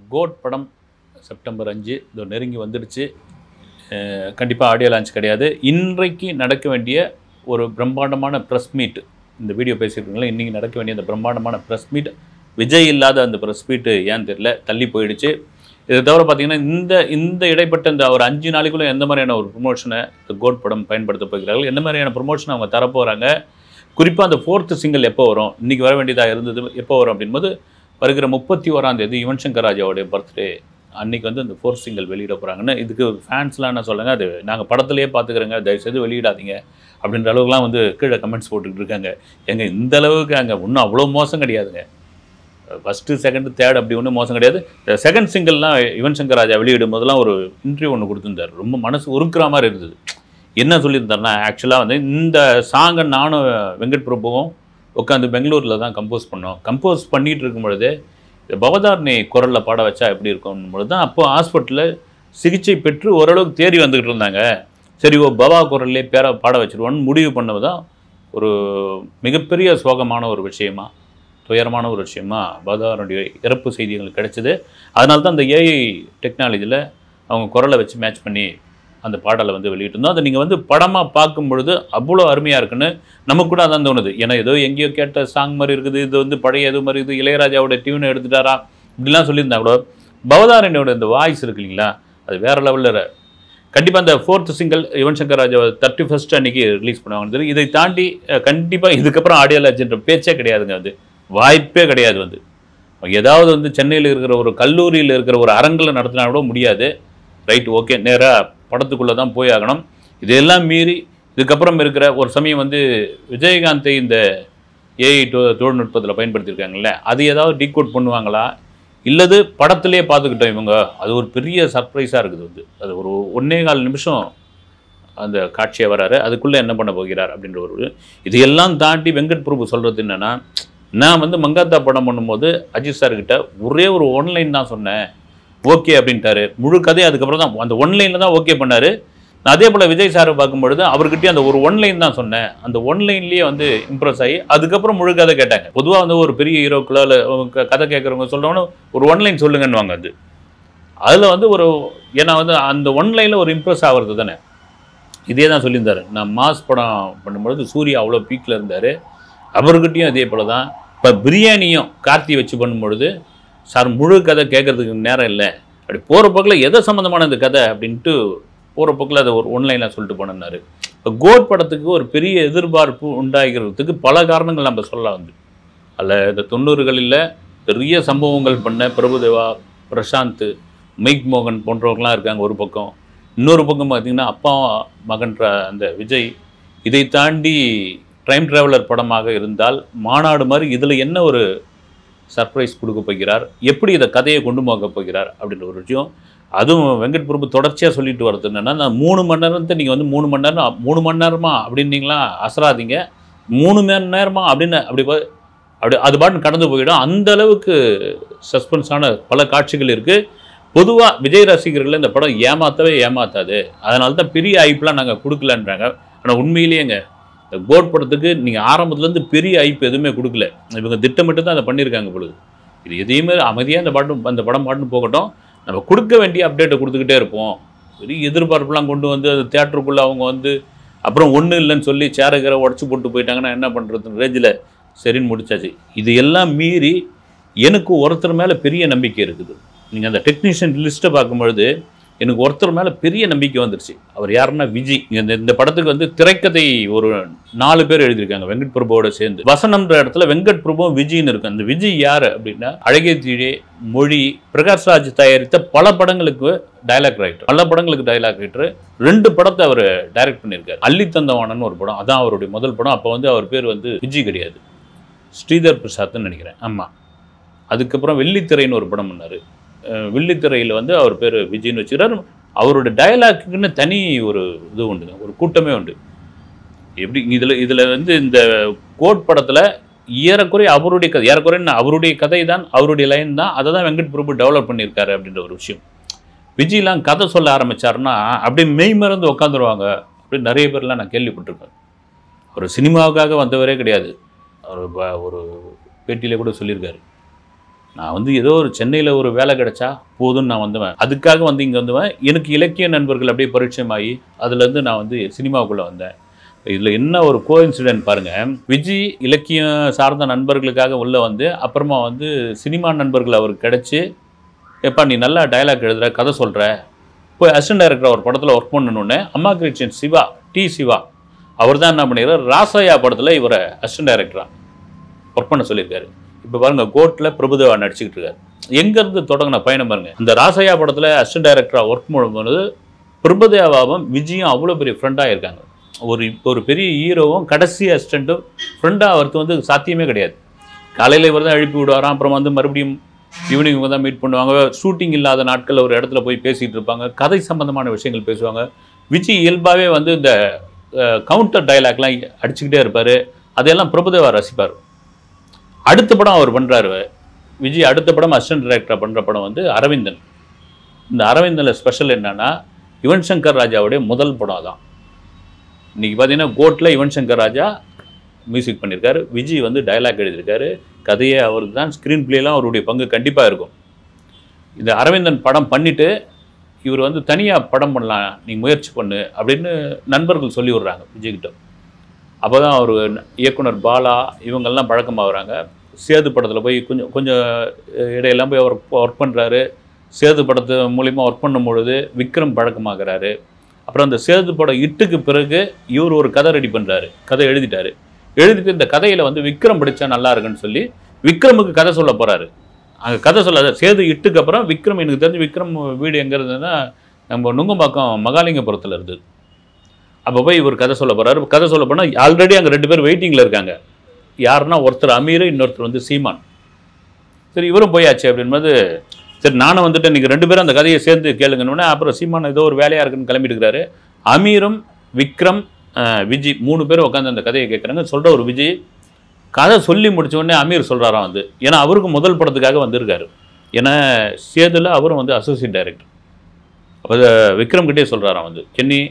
Code படம் September அஞ்சு இதோ நெருங்கி வந்துடுச்சு கண்டிப்பாக ஆடியோ லான்ச் கிடையாது இன்றைக்கு நடக்க வேண்டிய ஒரு பிரம்மாண்டமான ப்ரெஸ் மீட் இந்த வீடியோ பேசியிருக்கீங்களா இன்றைக்கி நடக்க வேண்டிய அந்த பிரம்மாண்டமான ப்ரெஸ் மீட் விஜய் இல்லாத அந்த ப்ரெஸ் மீட்டு ஏன்னு தெரியல தள்ளி போயிடுச்சு இதை தவிர பார்த்தீங்கன்னா இந்த இந்த இடைப்பட்ட இந்த ஒரு அஞ்சு நாளைக்குள்ளே எந்த மாதிரியான ஒரு ப்ரொமோஷனை இந்த கோட் படம் பயன்படுத்த போகிறார்கள் எந்த மாதிரியான ப்ரொமோஷன் அவங்க தரப்போகிறாங்க குறிப்பாக அந்த ஃபோர்த்து சிங்கிள் எப்போ வரும் இன்றைக்கி வர வேண்டியதாக இருந்தது எப்போ வரும் அப்படின்போது வருகிற முப்பத்தி ஓராம் தேதி யுவன் சங்கர் ராஜாவுடைய பர்த்டே அன்னைக்கு வந்து இந்த ஃபோர்த் சிங்கிள் வெளியிட போகிறாங்கன்னு இதுக்கு ஃபேன்ஸ்லாம் என்ன சொல்லுங்க அது நாங்கள் படத்துலேயே பார்த்துக்கிறோங்க தயவுசெய்து வெளியிடாதீங்க அப்படின்ற அளவுக்குலாம் வந்து கீழே கமெண்ட்ஸ் போட்டுக்கிட்டு இருக்காங்க எங்க இந்த அளவுக்கு அங்கே இன்னும் அவ்வளோ மோசம் கிடையாதுங்க ஃபஸ்ட்டு செகண்ட் தேர்ட் அப்படி ஒன்றும் மோசம் கிடையாது செகண்ட் சிங்கிள்லாம் யுவன் சங்கர் ராஜா வெளியிடும் போதெல்லாம் ஒரு இன்டர்வியூ ஒன்று கொடுத்துருந்தார் ரொம்ப மனசு உருக்குற மாதிரி இருந்தது என்ன சொல்லியிருந்தாருன்னா ஆக்சுவலாக வந்து இந்த சாங்கை நானும் வெங்கட் பிரபுவும் உட்காந்து பெங்களூரில் தான் கம்போஸ் பண்ணோம் கம்போஸ் பண்ணிகிட்டு இருக்கும் பொழுது இந்த பவதாரணி குரலில் பாட வச்சா எப்படி இருக்கும் பொழுது தான் அப்போ ஹாஸ்பிட்டலில் சிகிச்சை பெற்று ஓரளவுக்கு தேறி வந்துக்கிட்டு இருந்தாங்க சரி ஓ பவா குரல்லே பேர பாட வச்சிருவோன்னு முடிவு பண்ணது தான் ஒரு மிகப்பெரிய சோகமான ஒரு விஷயமா துயரமான ஒரு விஷயமா பவதாரனுடைய இறப்பு செய்தி எங்களுக்கு கிடைச்சது அதனால தான் அந்த ஏஐ டெக்னாலஜியில் அவங்க குரலை வச்சு மேட்ச் பண்ணி அந்த பாடலை வந்து வெளியிட்டிருந்தோம் அதை நீங்கள் வந்து படமாக பார்க்கும் பொழுது அவ்வளோ அருமையாக இருக்குன்னு நமக்கு கூட அதான் தோணுது ஏன்னா ஏதோ எங்கேயோ கேட்ட சாங் மாதிரி இருக்குது இது வந்து பழைய இது மாதிரி இது இளையராஜாவோட டியூனை எடுத்துட்டாரா இப்படிலாம் சொல்லியிருந்தா கூட பவதாரணியோட இந்த வாய்ஸ் இருக்கு இல்லைங்களா அது வேறு லெவலில் கண்டிப்பாக அந்த fourth single Yuvan Shankar Raja thirty first அன்னைக்கு ரிலீஸ் பண்ணுவாங்க தெரியும். இதை தாண்டி கண்டிப்பாக இதுக்கப்புறம் ஆடியோ லான்ச்ன்ற பேச்சே கிடையாதுங்க அது வாய்ப்பே கிடையாது வந்து ஏதாவது வந்து சென்னையில் இருக்கிற ஒரு கல்லூரியில் இருக்கிற ஒரு அரங்கில் நடத்தினா கூட முடியாது ரைட் ஓகே நேராக படத்துக்குள்ளே தான் போய் ஆகணும் இதெல்லாம் மீறி இதுக்கப்புறம் இருக்கிற ஒரு சமயம் வந்து விஜயகாந்தை இந்த ஏஐ தொ தொழில்நுட்பத்தில் பயன்படுத்தியிருக்காங்கல்ல அது ஏதாவது டீகோட் பண்ணுவாங்களா இல்லது படத்திலே பார்த்துக்கிட்டோம் இவங்க அது ஒரு பெரிய சர்ப்ரைஸாக இருக்குது வந்து அது ஒரு ஒன்னே கால் நிமிஷம் அந்த காட்சியை வராரு அதுக்குள்ளே என்ன பண்ண போகிறார் அப்படின்ற ஒரு இதையெல்லாம் தாண்டி வெங்கட் பிரபு சொல்கிறது என்னென்னா நான் வந்து மங்காத்தா படம் பண்ணும்போது அஜித் சார்கிட்ட ஒரே ஒரு ஒன்லைன் தான் சொன்னேன் ஓகே அப்படின்ட்டாரு முழு கதை அதுக்கப்புறம் தான் அந்த ஒன்லைனில் தான் ஓகே பண்ணார் நான் அதே போல் விஜய் சாரை பார்க்கும்பொழுது அவர்கிட்டயும் அந்த ஒரு ஒன்லைன் தான் சொன்னேன் அந்த ஒன்லைன்லேயே வந்து இம்ப்ரெஸ் ஆகி அதுக்கப்புறம் முழு கதை கேட்டாங்க பொதுவாக வந்து ஒரு பெரிய ஹீரோக்குள்ள இல்லை கதை கேட்குறவங்க சொல்கிறவங்க ஒரு ஒன்லைன் சொல்லுங்கன்னுவாங்க அது அதில் வந்து ஒரு ஏன்னா வந்து அந்த ஒன்லைனில் ஒரு இம்ப்ரெஸ் ஆகிறது தானே இதே தான் சொல்லியிருந்தாரு நான் மாஸ் படம் பண்ணும்பொழுது சூர்யா அவ்வளோ பீக்கில் இருந்தார் அவர்கிட்டயும் அதே போல் தான் இப்போ பிரியாணியும் கார்த்தி வச்சு பண்ணும்பொழுது சார் முழு கதை கேட்கறதுக்கு நேரம் இல்லை அப்படி போகிற போக்கில் எதை சம்மந்தமான இந்த கதை அப்படின்ட்டு போகிற போக்கில் அதை ஒரு ஒன்லைனில் சொல்லிட்டு போனார் இப்போ கோட் படத்துக்கு ஒரு பெரிய எதிர்பார்ப்பு உண்டாகிறதுக்கு பல காரணங்கள் நம்ம சொல்லலாம் வந்து அதில் இந்த தொண்ணூறுகளில் பெரிய சம்பவங்கள் பண்ண பிரபுதேவா பிரசாந்த் மைக் மோகன் போன்றவங்களாம் இருக்காங்க ஒரு பக்கம் இன்னொரு பக்கம் பார்த்திங்கன்னா அப்பா மகன்ற அந்த விஜய் இதை தாண்டி டைம் டிராவலர் படமாக இருந்தால் மாநாடு மாதிரி இதில் என்ன ஒரு சர்ப்ரைஸ் கொடுக்க போகிறார் எப்படி இதை கதையை கொண்டு போக போகிறார் அப்படின்ற ஒரு விஷயம் அதுவும் வெங்கட் பிரபு தொடர்ச்சியாக சொல்லிட்டு வர்றது என்னென்னா நான் மூணு மணி நேரத்தை நீங்கள் வந்து மூணு மணி நேரம் மூணு மணி நேரமா அப்படின்னீங்களா அசராதீங்க மூணு மணி நேரமா அப்படின்னு அப்படி பா- அப்படி அது பாட்டு கடந்து போயிடும் அந்த அளவுக்கு சஸ்பென்ஸான பல காட்சிகள் இருக்குது பொதுவாக விஜய் ரசிகர்களை இந்த படம் ஏமாத்தவே ஏமாத்தாது அதனால தான் பெரிய ஐப்லாம் நாங்கள் கொடுக்கலன்றாங்க ஆனால் உண்மையிலேயேங்க இந்த கோட் படத்துக்கு நீங்கள் ஆரம்பத்துலேருந்து பெரிய ஐப் எதுவுமே கொடுக்கல இவங்க திட்டமிட்டு தான் அதை பண்ணியிருக்காங்க பொழுது இது எதையுமே அமைதியாக இந்த பாட்டு அந்த படம் பாட்டுன்னு போகட்டும் நம்ம கொடுக்க வேண்டிய அப்டேட்டை கொடுத்துக்கிட்டே இருப்போம் பெரிய எதிர்பார்ப்புலாம் கொண்டு வந்து அது தேட்டருக்குள்ளே அவங்க வந்து அப்புறம் ஒன்றும் இல்லைன்னு சொல்லி சேரகிற உடச்சி போட்டு போயிட்டாங்கன்னா என்ன பண்ணுறதுன்னு ரேஞ்சில் சரின்னு முடிச்சாச்சு இது எல்லாம் மீறி எனக்கு ஒருத்தர் மேலே பெரிய நம்பிக்கை இருக்குது நீங்கள் அந்த டெக்னீஷியன் லிஸ்ட்டை பார்க்கும்பொழுது எனக்கு ஒருத்தர் மேலே பெரிய நம்பிக்கை வந்துருச்சு அவர் யாருன்னா விஜய் இந்த இந்த படத்துக்கு வந்து திரைக்கதை ஒரு நாலு பேர் எழுதியிருக்காங்க வெங்கட் பிரபுவோட சேர்ந்து வசனம்ன்ற இடத்துல வெங்கட் பிரபுவும் விஜய்னு இருக்கு அந்த விஜய் யார் அப்படின்னா அழகிய தீழே மொழி பிரகாஷ்ராஜ் தயாரித்த பல படங்களுக்கு டயலாக் ரைட்டர் பல படங்களுக்கு டயலாக் ரைட்டர் ரெண்டு படத்தை அவர் டைரக்ட் பண்ணியிருக்காரு அள்ளி தந்தவானன்னு ஒரு படம் அதான் அவருடைய முதல் படம் அப்போ வந்து அவர் பேர் வந்து விஜய் கிடையாது ஸ்ரீதர் பிரசாத்னு நினைக்கிறேன் ஆமாம் அதுக்கப்புறம் வெள்ளித்திரைன்னு ஒரு படம் பண்ணார் வெள்ளித்திரையில் வந்து அவர் பேர் விஜய்னு வச்சுக்கிறார் அவரோட டயலாக்குன்னு தனி ஒரு இது உண்டுங்க ஒரு கூட்டமே உண்டு எப்படி இதில் இதில் வந்து இந்த கோட் படத்தில் ஏறக்குறைய அவருடைய கதை ஏறக்குறைய என்ன, அவருடைய கதை தான் அவருடைய லைன் தான் அதை தான் வெங்கட் பிரபு டெவலப் பண்ணியிருக்காரு அப்படின்ற ஒரு விஷயம் விஜய்லாம் கதை சொல்ல ஆரம்பிச்சாருன்னா அப்படியே மெய் மறந்து உட்காந்துருவாங்க அப்படி நிறைய பேர்லாம் நான் கேள்விப்பட்டிருக்கேன் அவர் சினிமாவுக்காக வந்தவரே கிடையாது அவர் ப- ஒரு பேட்டியிலே கூட சொல்லியிருக்காரு நான் வந்து ஏதோ ஒரு சென்னையில் ஒரு வேலை கிடைச்சா போதும்னு நான் வந்துவேன் அதுக்காக வந்து இங்கே வந்துவேன் எனக்கு இலக்கிய நண்பர்கள் அப்படியே பரிச்சயமாகி அதுலேருந்து நான் வந்து சினிமாவுக்குள்ளே வந்தேன் இதில் என்ன ஒரு கோ இன்சிடென்ட் பாருங்கள் விஜய் இலக்கியம் சார்ந்த நண்பர்களுக்காக உள்ளே வந்து அப்புறமா வந்து சினிமா நண்பர்கள் அவருக்கு கிடச்சி எப்பா நீ நல்லா டயலாக் எழுதுற கதை சொல்கிற போய் அசிஸ்டன்ட் டைரக்டர் ஒரு படத்தில் ஒர்க் பண்ணணுன்னே அம்மா கிருஷ்ணன் சிவா டி சிவா அவர் தான் என்ன பண்ணிடுறார் ராசையா படத்தில் இவரை அசிஸ்டன்ட் டைரக்டராக ஒர்க் பண்ண சொல்லியிருக்காரு இப்போ பாருங்க கோர்ட்டில் பிரபுதேவா நடிச்சுக்கிட்டு இருக்காரு எங்கேருந்து தொடங்கின பயணம் பாருங்க இந்த ராசையா படத்தில் அசிஸ்டன்ட் டைரக்டராக ஒர்க் பண்ணும்போது பிரபுதேவாவும் விஜயும் அவ்வளோ பெரிய ஃப்ரெண்டாக இருக்காங்க ஒரு ஒரு பெரிய ஹீரோவும் கடைசி அசிஸ்டண்ட்டும் ஃப்ரெண்டாக அவருக்கு வந்து சாத்தியமே கிடையாது காலையில் இவர் தான் எழுப்பி விடுவாராம் அப்புறம் வந்து மறுபடியும் ஈவினிங் இவங்க தான் மீட் பண்ணுவாங்க ஷூட்டிங் இல்லாத நாட்களில் ஒரு இடத்துல போய் பேசிகிட்டு இருப்பாங்க கதை சம்பந்தமான விஷயங்கள் பேசுவாங்க விஜய் இயல்பாகவே வந்து இந்த கவுண்டர் டயலாக்லாம் அடிச்சுக்கிட்டே இருப்பார் அதையெல்லாம் பிரபுதேவா ரசிப்பார் அடுத்த படம் அவர் பண்ணுறாரு விஜய் அடுத்த படம் அசிஸ்டன்ட் டைரக்டராக பண்ணுற படம் வந்து அரவிந்தன் இந்த அரவிந்தனில் ஸ்பெஷல் என்னன்னா யுவன் சங்கர் ராஜாவுடைய முதல் படம் தான் இன்னைக்கு பார்த்தீங்கன்னா கோட்டில் யுவன் சங்கர் ராஜா மியூசிக் பண்ணியிருக்காரு விஜய் வந்து டயலாக் எழுதியிருக்காரு கதையே அவருக்கு தான் ஸ்க்ரீன் பிளேலாம் அவருடைய பங்கு கண்டிப்பாக இருக்கும் இந்த அரவிந்தன் படம் பண்ணிவிட்டு இவர் வந்து தனியாக படம் பண்ணலாம் நீ முயற்சி பண்ணு அப்படின்னு நண்பர்கள் சொல்லி விட்றாங்க விஜய்கிட்ட அப்போ தான் அவர் இயக்குனர் பாலா இவங்கெல்லாம் பழக்கமாகறாங்க சேது படத்தில் போய் கொஞ்சம் கொஞ்சம் இடையெல்லாம் போய் அவர் ஒர்க் பண்ணுறாரு சேது படத்து மூலிமா ஒர்க் பண்ணும் பொழுது விக்ரம் பழக்கமாகறாரு அப்புறம் அந்த சேது படம் இட்டுக்கு பிறகு இவர் ஒரு கதை ரெடி பண்ணுறாரு கதை எழுதிட்டாரு எழுதிட்டு இந்த கதையில் வந்து விக்ரம் படித்தா நல்லா இருக்குன்னு சொல்லி விக்ரமுக்கு கதை சொல்ல போகிறாரு அங்கே கதை சொல்லாத சேது இட்டுக்கு அப்புறம் விக்ரம் எனக்கு தெரிஞ்சு விக்ரம் வீடு எங்கே இருந்ததுன்னா நம்ம நுங்கம்பாக்கம் மகாலிங்கபுரத்தில் இருந்தது அப்போ போய் இவர் கதை சொல்ல போகிறாரு கதை சொல்ல போனால் ஆல்ரெடி அங்கே ரெண்டு பேர் வெயிட்டிங்கில் இருக்காங்க யாருன்னா ஒருத்தர் அமீர் இன்னொருத்தர் வந்து சீமான் சரி இவரும் போயாச்சு அப்படின்போது சரி நானும் வந்துட்டு நீங்கள் ரெண்டு பேரும் அந்த கதையை சேர்ந்து கேளுங்கன்னு அப்புறம் சீமான் ஏதோ ஒரு வேலையாக இருக்குன்னு கிளம்பிட்டு இருக்கிறாரு அமீரும் விக்ரம் அஹ், விஜய் மூணு பேரும் உட்காந்து அந்த கதையை கேட்குறாங்க சொல்கிற ஒரு விஜய் கதை சொல்லி முடிச்ச உடனே அமீர் சொல்கிறாராம் வந்து ஏன்னா அவருக்கு முதல் படத்துக்காக வந்திருக்காரு ஏன்னா சேதுல அவரும் வந்து அசோசியேட் டைரக்டர் அப்போ விக்ரம் கிட்டே சொல்கிறாராம் வந்து கென்னி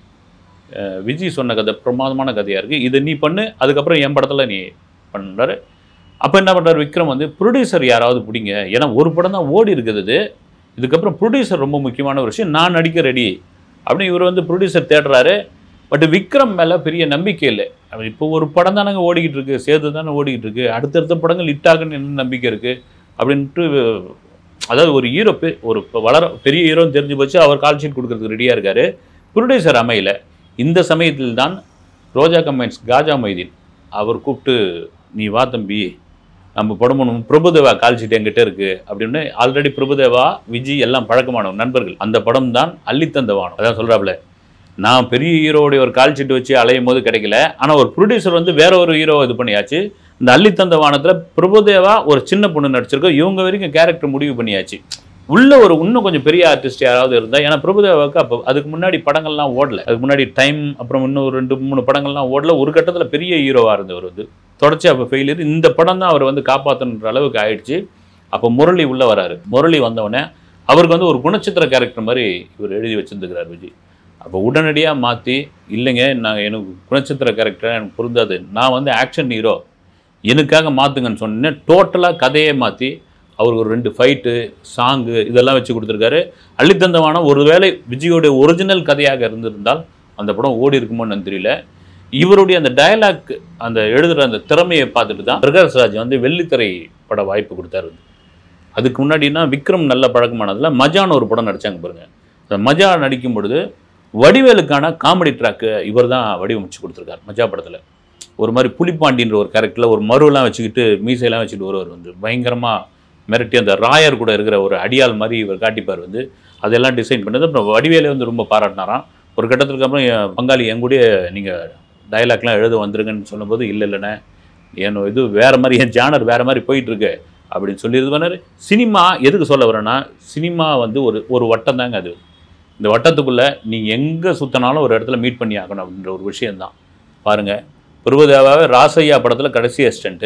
அஹ், விஜய் சொன்ன கதை பிரமாதமான கதையாக இருக்குது இதை நீ பண்ணு அதுக்கப்புறம் என் படத்தில் நீ பண்ணுறாரு அப்போ என்ன பண்ணுறாரு விக்ரம் வந்து ப்ரொடியூசர் யாராவது பிடிங்க ஏன்னா ஒரு படம் தான் ஓடி இருக்குது இது இதுக்கப்புறம் ப்ரொடியூசர் ரொம்ப முக்கியமான ஒரு விஷயம் நான் நடிக்க ரெடி அப்படின்னு இவர் வந்து ப்ரொடியூசர் தேடுறாரு பட் விக்ரம் மேலே பெரிய நம்பிக்கை இல்லை அவர் இப்போ ஒரு படம் தானங்க ஓடிக்கிட்டு இருக்கு சேது தானே ஓடிக்கிட்டு இருக்கு அடுத்தடுத்த படங்கள் ஹிட் ஆகுன்னு என்ன நம்பிக்கை இருக்குது அப்படின்ட்டு அதாவது ஒரு ஹீரோ பெ- ஒரு இப்ப வளர பெரிய ஹீரோன்னு தெரிஞ்சு போச்சு அவர் கால் ஷீட் கொடுக்கறதுக்கு ரெடியாக இருக்காரு ப்ரொடியூசர் அமையல இந்த சமயத்தில் தான் ரோஜா கம்பைன்ஸ் காஜா மொய்தீன் அவர் கூப்பிட்டு நீ வா தம்பி நம்ம படம் பண்ணுவோம் பிரபுதேவா கால் ஷீட் என்கிட்ட இருக்கு அப்படின்னு ஆல்ரெடி பிரபுதேவா விஜய் எல்லாம் பழக்கமானவங்க நண்பர்கள் அந்த படம் தான் அள்ளித்தந்த வானம் அதான் சொல்றாப்புல நான் பெரிய ஹீரோவுடைய ஒரு கால் ஷீட் வச்சு அலையும் போது கிடைக்கல ஆனால் ஒரு ப்ரொடியூசர் வந்து வேற ஒரு ஹீரோவை இது பண்ணியாச்சு இந்த அள்ளித்தந்த வானத்தில் பிரபுதேவா ஒரு சின்ன பொண்ணு நடிச்சிருக்கோம் இவங்க வரைக்கும் கேரக்டர் முடிவு பண்ணியாச்சு உள்ள ஒரு இன்னும் கொஞ்சம் பெரிய ஆர்டிஸ்ட் யாராவது இருந்தா ஏன்னா பிரபுதேவாவுக்கு அப்போ அதுக்கு முன்னாடி படங்கள்லாம் ஓடல அதுக்கு முன்னாடி டைம் அப்புறம் இன்னும் ஒரு ரெண்டு மூணு படங்கள்லாம் ஓடல ஒரு கட்டத்தில் பெரிய ஹீரோவாக இருந்தவர் வந்து தொடர்ச்சி அப்போ ஃபெயிலியர் இந்த படம் தான் அவர் வந்து காப்பாற்றணுன்ற அளவுக்கு ஆயிடுச்சு அப்போ முரளி உள்ள வராரு முரளி வந்தவொடனே அவருக்கு வந்து ஒரு குணச்சித்திர கேரக்டர் மாதிரி இவர் எழுதி வச்சிருந்துக்கிறார் விஜய் அப்போ உடனடியாக மாற்றி இல்லைங்க நான் எனக்கு குணச்சித்திர கேரக்டர் எனக்கு பொருந்தாது நான் வந்து ஆக்ஷன் ஹீரோ எனக்காக மாற்றுங்கன்னு சொன்னேன் டோட்டலாக கதையே மாற்றி அவருக்கு ஒரு ரெண்டு ஃபைட்டு சாங்கு இதெல்லாம் வச்சு கொடுத்துருக்காரு அள்ளித்தந்தவான ஒருவேளை விஜயோடைய ஒரிஜினல் கதையாக இருந்திருந்தால் அந்த படம் ஓடி இருக்குமோன்னு எனக்கு தெரியல இவருடைய அந்த டயலாக் அந்த எழுதுகிற அந்த திறமையை பார்த்துட்டு தான் பிரகாஷ் ராஜ் வந்து வெள்ளித்திரை பட வாய்ப்பு கொடுத்தாரு அதுக்கு முன்னாடினா விக்ரம் நல்ல பழக்கமானதுல மஜான்னு ஒரு படம் நடிச்சாங்க பாருங்க அந்த மஜா நடிக்கும் பொழுது வடிவேலுக்கான காமெடி ட்ராக்கு இவர் தான் வடிவமைச்சு கொடுத்துருக்காரு மஜா படத்தில் ஒரு மாதிரி புலிப்பாண்டின்ற ஒரு கேரக்டரில் ஒரு மருவெல்லாம் வச்சுக்கிட்டு மீசையெல்லாம் வச்சுட்டு வருவார் வந்து பயங்கரமாக மிரட்டி அந்த ராயர் கூட இருக்கிற ஒரு அடியாள் மாதிரி இவர் காட்டிப்பார் வந்து அதெல்லாம் டிசைன் பண்ணது அப்புறம் வடிவேலே வந்து ரொம்ப பாராட்டினாராம் ஒரு கட்டத்துக்கு அப்புறம் என் பங்காளி என் கூடயே நீங்கள் டயலாக்லாம் எழுத வந்துருங்கன்னு சொன்னபோது இல்லை இல்லைண்ணே என் இது வேறு மாதிரி என் ஜானர் வேறு மாதிரி போயிட்டுருக்கு அப்படின்னு சொல்லி இது பண்ணார் சினிமா எதுக்கு சொல்ல வரேன்னா சினிமா வந்து ஒரு ஒரு வட்டம் தாங்க அது இந்த வட்டத்துக்குள்ளே நீ எங்கே சுற்றினாலும் ஒரு இடத்துல மீட் பண்ணி ஆகணும் அப்படின்ற ஒரு விஷயந்தான் பாருங்கள் பிரபுதேவாவே ராசையா படத்தில் கடைசி அசிஸ்டண்ட்டு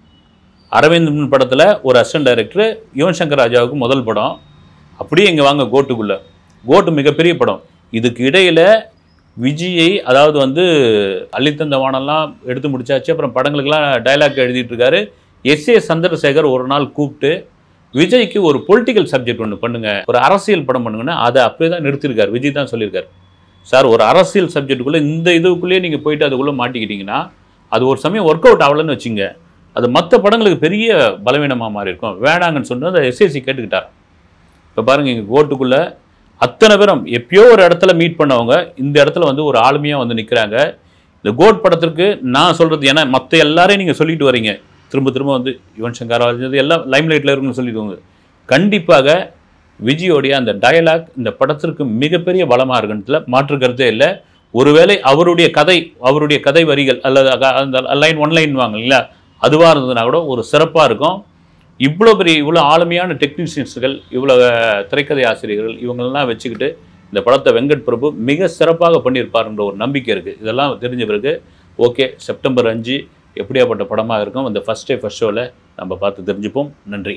அரவிந்தன் படத்தில் ஒரு அசிஸ்டன்ட் டைரக்டர் யுவன் சங்கர் ராஜாவுக்கு முதல் படம் அப்படியே இங்கே வாங்க கோட்டுக்குள்ளே கோட்டு மிகப்பெரிய படம் இதுக்கு இடையில் விஜயை அதாவது வந்து அள்ளித்தந்த வானெல்லாம் எடுத்து முடிச்சாச்சு அப்புறம் படங்களுக்கெல்லாம் டைலாக் எழுதிட்டு இருக்காரு எஸ் ஏ சந்திரசேகர் ஒரு நாள் கூப்பிட்டு விஜய்க்கு ஒரு பொலிட்டிக்கல் சப்ஜெக்ட் ஒன்று பண்ணுங்க ஒரு அரசியல் படம் பண்ணுங்கன்னா அதை அப்படியே தான் நிறுத்திருக்காரு விஜய் தான் சொல்லியிருக்காரு சார் ஒரு அரசியல் சப்ஜெக்ட்டுக்குள்ளே இந்த இதுக்குள்ளேயே நீங்கள் போயிட்டு அதுக்குள்ளே மாட்டிக்கிட்டீங்கன்னா அது ஒரு சமயம் ஒர்க் அவுட் ஆகலன்னு வச்சுங்க அது மற்ற படங்களுக்கு பெரிய பலவீனமாக மாறி இருக்கும் வேணாங்கன்னு சொன்னது அதை எஸ்எஸ்சி கேட்டுக்கிட்டார் இப்போ பாருங்கள் எங்கள் கோர்ட்டுக்குள்ளே அத்தனை பேரும் எப்பயோ ஒரு இடத்துல மீட் பண்ணவங்க இந்த இடத்துல வந்து ஒரு ஆளுமையாக வந்து நிற்கிறாங்க இந்த கோட் படத்திற்கு நான் சொல்கிறது ஏன்னா மற்ற எல்லாரையும் நீங்கள் சொல்லிட்டு வரீங்க திரும்ப திரும்ப வந்து யுவன் சங்கர் ராஜ் எல்லாம் லைம்லைட்டில் இருக்குன்னு சொல்லிடுவாங்க கண்டிப்பாக விஜயோடைய அந்த டயலாக் இந்த படத்திற்கு மிகப்பெரிய பலமாக இருக்குன்றதுல மாற்று கருத்தே இல்லை ஒருவேளை அவருடைய கதை அவருடைய கதை வரிகள் அல்லது அக- அந்த லைன் ஒன் லைன் வாங்க இல்லையா அதுவாக இருந்ததுன்னா கூட ஒரு சிறப்பாக இருக்கும் இவ்வளோ பெரிய இவ்வளோ ஆளுமையான டெக்னீஷியன்ஸுகள் இவ்வளோ அஹ், திரைக்கதை ஆசிரியர்கள் இவங்களெல்லாம் வச்சுக்கிட்டு இந்த படத்தை வெங்கட் பிரபு மிக சிறப்பாக பண்ணியிருப்பாருன்ற ஒரு நம்பிக்கை இருக்குது இதெல்லாம் தெரிஞ்ச பிறகு ஓகே செப்டம்பர் அஞ்சு எப்படியாப்பட்ட படமாக இருக்கும் அந்த ஃபஸ்ட் டே ஃபஸ்ட் ஷோவில் நம்ம பார்த்து தெரிஞ்சுப்போம் நன்றி